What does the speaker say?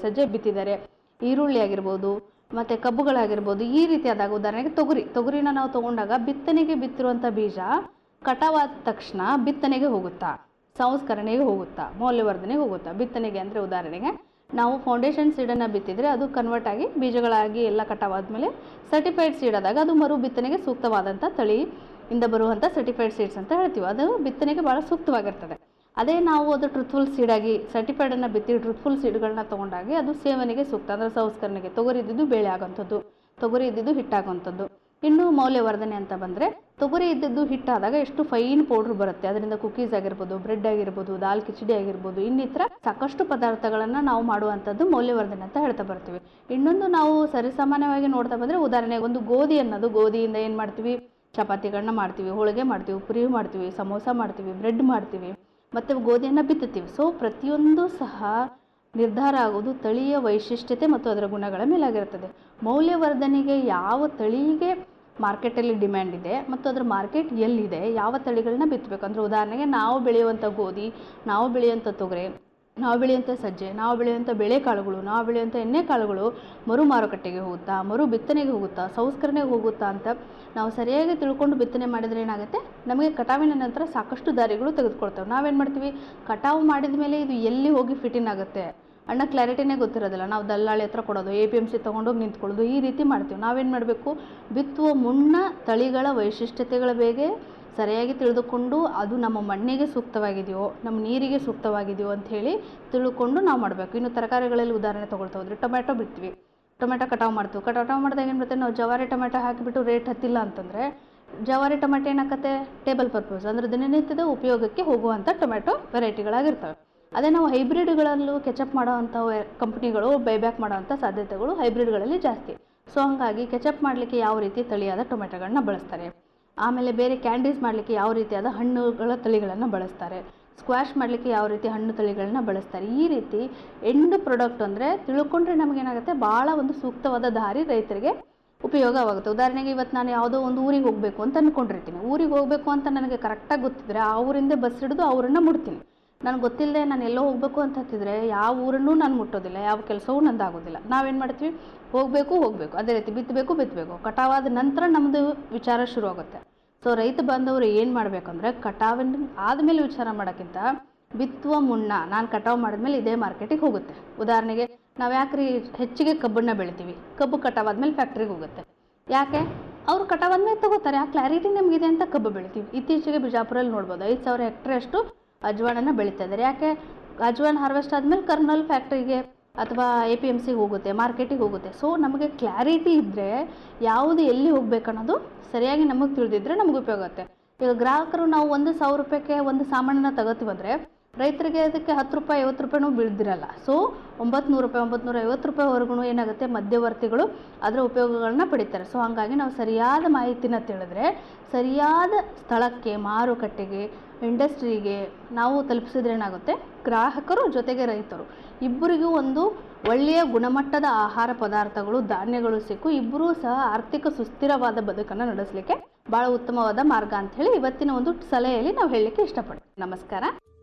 ಸಜ್ಜೆ ಬಿತ್ತಿದ್ದಾರೆ ಈರುಳ್ಳಿ ಆಗಿರ್ಬೋದು ಮತ್ತು ಕಬ್ಬುಗಳಾಗಿರ್ಬೋದು ಈ ರೀತಿಯಾದಾಗ ಉದಾಹರಣೆಗೆ ತೊಗರಿ ತೊಗರಿನ ನಾವು ತೊಗೊಂಡಾಗ ಬಿತ್ತನೆಗೆ ಬಿತ್ತಿರುವಂಥ ಬೀಜ ಕಟಾವಾದ ತಕ್ಷಣ ಬಿತ್ತನೆಗೆ ಹೋಗುತ್ತಾ ಸಂಸ್ಕರಣೆಗೆ ಹೋಗುತ್ತಾ ಮೌಲ್ಯವರ್ಧನೆಗೆ ಹೋಗುತ್ತಾ ಬಿತ್ತನೆಗೆ ಅಂದರೆ ಉದಾಹರಣೆಗೆ ನಾವು ಫೌಂಡೇಶನ್ ಸೀಡನ್ನು ಬಿತ್ತಿದ್ರೆ ಅದು ಕನ್ವರ್ಟ್ ಆಗಿ ಬೀಜಗಳಾಗಿ ಎಲ್ಲ ಕಟಾವಾದ್ಮೇಲೆ ಸರ್ಟಿಫೈಡ್ ಸೀಡ್ ಆದಾಗ ಅದು ಮರು ಬಿತ್ತನೆಗೆ ಸೂಕ್ತವಾದಂಥ ತಳಿ ಇಂದ ಬರುವಂಥ ಸರ್ಟಿಫೈಡ್ ಸೀಡ್ಸ್ ಅಂತ ಹೇಳ್ತೀವಿ ಅದು ಬಿತ್ತನೆಗೆ ಭಾಳ ಸೂಕ್ತವಾಗಿರ್ತದೆ ಅದೇ ನಾವು ಅದು ಟ್ರುತ್ಫುಲ್ ಸೀಡಾಗಿ ಸರ್ಟಿಫೈಡನ್ನು ಬಿತ್ತಿ ಟ್ರುತ್ಫುಲ್ ಸೀಡ್ಗಳನ್ನ ತೊಗೊಂಡಾಗಿ ಅದು ಸೇವನೆಗೆ ಸೂಕ್ತ ಅಂದರೆ ಸಂಸ್ಕರಣೆಗೆ ತೊಗರಿ ಇದ್ದಿದ್ದು ಬೇಳೆ ಆಗೋಂಥದ್ದು ತೊಗರಿ ಇದ್ದಿದ್ದು ಹಿಟ್ಟಾಗುವಂಥದ್ದು ಇನ್ನು ಮೌಲ್ಯವರ್ಧನೆ ಅಂತ ಬಂದರೆ ತೊಗರಿ ಇದ್ದಿದ್ದು ಹಿಟ್ಟಾದಾಗ ಎಷ್ಟು ಫೈನ್ ಪೌಡ್ರ್ ಬರುತ್ತೆ ಅದರಿಂದ ಕುಕೀಸ್ ಆಗಿರ್ಬೋದು ಬ್ರೆಡ್ ಆಗಿರ್ಬೋದು ದಾಲ್ ಕಿಚಡಿ ಆಗಿರ್ಬೋದು ಇನ್ನಿತರ ಸಾಕಷ್ಟು ಪದಾರ್ಥಗಳನ್ನು ನಾವು ಮಾಡುವಂಥದ್ದು ಮೌಲ್ಯವರ್ಧನೆ ಅಂತ ಹೇಳ್ತಾ ಬರ್ತೀವಿ ಇನ್ನೊಂದು ನಾವು ಸರಿಸಾಮಾನ್ಯವಾಗಿ ನೋಡ್ತಾ ಬಂದರೆ ಉದಾಹರಣೆಗೆ ಒಂದು ಗೋಧಿ ಅನ್ನೋದು ಗೋಧಿಯಿಂದ ಏನು ಮಾಡ್ತೀವಿ ಚಪಾತಿಗಳನ್ನ ಮಾಡ್ತೀವಿ ಹೋಳಿಗೆ ಮಾಡ್ತೀವಿ ಪುರಿ ಮಾಡ್ತೀವಿ ಸಮೋಸ ಮಾಡ್ತೀವಿ ಬ್ರೆಡ್ ಮಾಡ್ತೀವಿ ಮತ್ತು ಗೋಧಿಯನ್ನು ಬಿತ್ತುತ್ತೀವಿ ಸೊ ಪ್ರತಿಯೊಂದು ಸಹ ನಿರ್ಧಾರ ಆಗೋದು ತಳಿಯ ವೈಶಿಷ್ಟ್ಯತೆ ಮತ್ತು ಅದರ ಗುಣಗಳ ಮೇಲಾಗಿರುತ್ತದೆ ಮೌಲ್ಯವರ್ಧನೆಗೆ ಯಾವ ತಳಿಗೆ ಮಾರ್ಕೆಟಲ್ಲಿ ಡಿಮ್ಯಾಂಡ್ ಇದೆ ಮತ್ತು ಅದರ ಮಾರ್ಕೆಟ್ ಎಲ್ಲಿದೆ ಯಾವ ತಳಿಗಳನ್ನ ಬಿತ್ತಬೇಕು ಅಂದರೆ ಉದಾಹರಣೆಗೆ ನಾವು ಬೆಳೆಯುವಂಥ ಗೋಧಿ ನಾವು ಬೆಳೆಯುವಂಥ ತೊಗರೆ ನಾವು ಬೆಳೆಯುವಂಥ ಸಜ್ಜೆ ನಾವು ಬೆಳೆಯುವಂಥ ಬೇಳೆಕಾಳುಗಳು ನಾವು ಬೆಳೆಯುವಂಥ ಎಣ್ಣೆಕಾಳುಗಳು ಮರು ಮಾರುಕಟ್ಟೆಗೆ ಹೋಗುತ್ತಾ ಮರು ಬಿತ್ತನೆಗೆ ಹೋಗುತ್ತಾ ಸಂಸ್ಕರಣೆಗೆ ಹೋಗುತ್ತಾ ಅಂತ ನಾವು ಸರಿಯಾಗಿ ತಿಳ್ಕೊಂಡು ಬಿತ್ತನೆ ಮಾಡಿದರೆ ಏನಾಗುತ್ತೆ ನಮಗೆ ಕಟಾವಿನ ನಂತರ ಸಾಕಷ್ಟು ದಾರಿಗಳು ತೆಗೆದುಕೊಳ್ತೇವೆ ನಾವೇನು ಮಾಡ್ತೀವಿ ಕಟಾವು ಮಾಡಿದ ಮೇಲೆ ಇದು ಎಲ್ಲಿ ಹೋಗಿ ಫಿಟ್ಟಿನ್ ಆಗುತ್ತೆ ಅಣ್ಣ ಕ್ಲಾರಿಟಿನೇ ಗೊತ್ತಿರೋದಿಲ್ಲ ನಾವು ದಲ್ಲಾಳಿ ಹತ್ರ ಕೊಡೋದು ಎ ಪಿ ಎಮ್ ಸಿ ತೊಗೊಂಡೋಗಿ ನಿಂತ್ಕೊಳ್ಳೋದು ಈ ರೀತಿ ಮಾಡ್ತೀವಿ ನಾವೇನು ಮಾಡಬೇಕು ಬಿತ್ತುವ ಮುನ್ನ ತಳಿಗಳ ವೈಶಿಷ್ಟ್ಯತೆಗಳ ಬಗ್ಗೆ ಸರಿಯಾಗಿ ತಿಳಿದುಕೊಂಡು ಅದು ನಮ್ಮ ಮಣ್ಣಿಗೆ ಸೂಕ್ತವಾಗಿದೆಯೋ ನಮ್ಮ ನೀರಿಗೆ ಸೂಕ್ತವಾಗಿದೆಯೋ ಅಂಥೇಳಿ ತಿಳ್ಕೊಂಡು ನಾವು ಮಾಡಬೇಕು ಇನ್ನು ತರಕಾರಿಗಳಲ್ಲಿ ಉದಾಹರಣೆ ತೊಗೊಳ್ತಾ ಹೋದ್ರೆ ಟೊಮೆಟೊ ಬಿಡ್ತೀವಿ ಟೊಮೆಟೊ ಕಟಾವು ಮಾಡ್ತೀವಿ ಕಟಾವು ಮಾಡಿದಾಗ ಏನು ಬರುತ್ತೆ ನಾವು ಜವಾರಿ ಟೊಮೆಟೊ ಹಾಕಿಬಿಟ್ಟು ರೇಟ್ ಹತ್ತಿಲ್ಲ ಅಂತಂದರೆ ಜವಾರಿ ಟೊಮೆಟೊ ಏನಾಗತ್ತೆ ಟೇಬಲ್ ಪರ್ಪಸ್ ಅಂದರೆ ದಿನನಿತ್ಯದ ಉಪಯೋಗಕ್ಕೆ ಹೋಗುವಂಥ ಟೊಮೆಟೊ ವೆರೈಟಿಗಳಾಗಿರ್ತವೆ ಅದೇ ನಾವು ಹೈಬ್ರಿಡ್ಗಳಲ್ಲೂ ಕೆಚಪ್ ಮಾಡೋವಂಥ ಕಂಪ್ನಿಗಳು ಬೈಬ್ಯಾಕ್ ಮಾಡೋವಂಥ ಸಾಧ್ಯತೆಗಳು ಹೈಬ್ರಿಡ್ಗಳಲ್ಲಿ ಜಾಸ್ತಿ ಸೊ ಹಾಗಾಗಿ ಕೆಚಪ್ ಮಾಡಲಿಕ್ಕೆ ಯಾವ ರೀತಿ ತಳಿಯಾದ ಟೊಮೆಟೊಗಳನ್ನ ಬಳಸ್ತಾರೆ ಆಮೇಲೆ ಬೇರೆ ಕ್ಯಾಂಡೀಸ್ ಮಾಡಲಿಕ್ಕೆ ಯಾವ ರೀತಿಯಾದ ಹಣ್ಣುಗಳ ತಳಿಗಳನ್ನು ಬಳಸ್ತಾರೆ ಸ್ಕ್ವಾಶ್ ಮಾಡಲಿಕ್ಕೆ ಯಾವ ರೀತಿ ಹಣ್ಣು ತಳಿಗಳನ್ನ ಬಳಸ್ತಾರೆ ಈ ರೀತಿ ಎಂಡ್ ಪ್ರಾಡಕ್ಟ್ ಅಂದರೆ ತಿಳ್ಕೊಂಡ್ರೆ ನಮಗೇನಾಗುತ್ತೆ ಭಾಳ ಒಂದು ಸೂಕ್ತವಾದ ದಾರಿ ರೈತರಿಗೆ ಉಪಯೋಗವಾಗುತ್ತೆ ಉದಾಹರಣೆಗೆ ಇವತ್ತು ನಾನು ಯಾವುದೋ ಒಂದು ಊರಿಗೆ ಹೋಗಬೇಕು ಅಂತ ಅಂದ್ಕೊಂಡಿರ್ತೀನಿ ಊರಿಗೆ ಹೋಗಬೇಕು ಅಂತ ನನಗೆ ಕರೆಕ್ಟಾಗಿ ಗೊತ್ತಿದ್ರೆ ಆ ಊರಿಂದ ಬಸ್ ಹಿಡಿದು ಅವರನ್ನು ಮುಟ್ತೀನಿ ನನಗೆ ಗೊತ್ತಿಲ್ಲದೆ ನಾನು ಎಲ್ಲೋ ಹೋಗಬೇಕು ಅಂತ ಹತ್ತಿದ್ರೆ ಯಾವ ಊರನ್ನೂ ನಾನು ಮುಟ್ಟೋದಿಲ್ಲ ಯಾವ ಕೆಲಸವೂ ನಂದಾಗೋದಿಲ್ಲ ನಾವೇನು ಮಾಡ್ತೀವಿ ಹೋಗಬೇಕು ಹೋಗಬೇಕು ಅದೇ ರೀತಿ ಬಿತ್ತಬೇಕು ಬಿತ್ತಬೇಕು ಕಟಾವಾದ ನಂತರ ನಮ್ಮದು ವಿಚಾರ ಶುರು ಆಗುತ್ತೆ ಸೊ ರೈತ ಬಾಂಧವರು ಏನು ಮಾಡಬೇಕಂದ್ರೆ ಕಟಾವಿನ ಆದಮೇಲೆ ವಿಚಾರ ಮಾಡೋಕ್ಕಿಂತ ಬಿತ್ತುವ ಮುನ್ನ ನಾನು ಕಟಾವು ಮಾಡಿದ್ಮೇಲೆ ಇದೇ ಮಾರ್ಕೆಟಿಗೆ ಹೋಗುತ್ತೆ ಉದಾಹರಣೆಗೆ ನಾವು ಯಾಕ್ರಿ ಹೆಚ್ಚಿಗೆ ಕಬ್ಬನ್ನ ಬೆಳಿತೀವಿ ಕಬ್ಬು ಕಟಾವಾದ್ಮೇಲೆ ಫ್ಯಾಕ್ಟ್ರಿಗೆ ಹೋಗುತ್ತೆ ಯಾಕೆ ಅವ್ರು ಕಟಾವಾದ್ಮೇಲೆ ತಗೋತಾರೆ ಆ ಕ್ಲಾರಿಟಿ ನಮಗಿದೆ ಅಂತ ಕಬ್ಬು ಬೆಳಿತೀವಿ ಇತ್ತೀಚೆಗೆ ಬಿಜಾಪುರಲ್ಲಿ ನೋಡ್ಬೋದು ಐದು ಸಾವಿರ ಹೆಕ್ಟ್ರಷ್ಟು ಅಜ್ವಾಳನ ಬೆಳೀತಾ ಇದ್ದಾರೆ ಯಾಕೆ ಅಜ್ವಾನ್ ಹಾರ್ವೆಸ್ಟ್ ಆದಮೇಲೆ ಕರ್ನಲ್ ಫ್ಯಾಕ್ಟ್ರಿಗೆ ಅಥವಾ ಎ ಪಿ ಎಮ್ ಸಿಗೆ ಹೋಗುತ್ತೆ ಮಾರ್ಕೆಟಿಗೆ ಹೋಗುತ್ತೆ ಸೊ ನಮಗೆ ಕ್ಲಾರಿಟಿ ಇದ್ದರೆ ಯಾವುದು ಎಲ್ಲಿ ಹೋಗ್ಬೇಕನ್ನೋದು ಸರಿಯಾಗಿ ನಮಗೆ ತಿಳಿದಿದ್ರೆ ನಮಗೆ ಉಪಯೋಗ ಆಗುತ್ತೆ ಈಗ ಗ್ರಾಹಕರು ನಾವು ಒಂದು ಸಾವಿರ ರೂಪಾಯಿಗೆ ಒಂದು ಸಾಮಾನನ್ನ ತಗೋತೀವಂದರೆ ರೈತರಿಗೆ ಅದಕ್ಕೆ ಹತ್ತು ರೂಪಾಯಿ ಐವತ್ತು ರೂಪಾಯಿನೂ ಬೀಳ್ದಿರಲ್ಲ ಸೊ ಒಂಬತ್ತು ನೂರು ರೂಪಾಯಿ ಒಂಬತ್ತು ನೂರ ಐವತ್ತು ರೂಪಾಯಿವರೆಗೂ ಏನಾಗುತ್ತೆ ಮಧ್ಯವರ್ತಿಗಳು ಅದರ ಉಪಯೋಗಗಳನ್ನ ಪಡಿತಾರೆ ಸೊ ಹಾಗಾಗಿ ನಾವು ಸರಿಯಾದ ಮಾಹಿತಿನ ತಿಳಿದ್ರೆ ಸರಿಯಾದ ಸ್ಥಳಕ್ಕೆ ಮಾರುಕಟ್ಟೆಗೆ ಇಂಡಸ್ಟ್ರಿಗೆ ನಾವು ತಲುಪಿಸಿದ್ರೆ ಏನಾಗುತ್ತೆ ಗ್ರಾಹಕರು ಜೊತೆಗೆ ರೈತರು ಇಬ್ಬರಿಗೂ ಒಂದು ಒಳ್ಳೆಯ ಗುಣಮಟ್ಟದ ಆಹಾರ ಪದಾರ್ಥಗಳು ಧಾನ್ಯಗಳು ಸಿಕ್ಕು ಇಬ್ಬರೂ ಸಹ ಆರ್ಥಿಕ ಸುಸ್ಥಿರವಾದ ಬದುಕನ್ನು ನಡೆಸಲಿಕ್ಕೆ ಭಾಳ ಉತ್ತಮವಾದ ಮಾರ್ಗ ಅಂತ ಹೇಳಿ ಇವತ್ತಿನ ಒಂದು ಸಲಹೆಯಲ್ಲಿ ನಾವು ಹೇಳಲಿಕ್ಕೆ ಇಷ್ಟಪಡ್ತೀವಿ ನಮಸ್ಕಾರ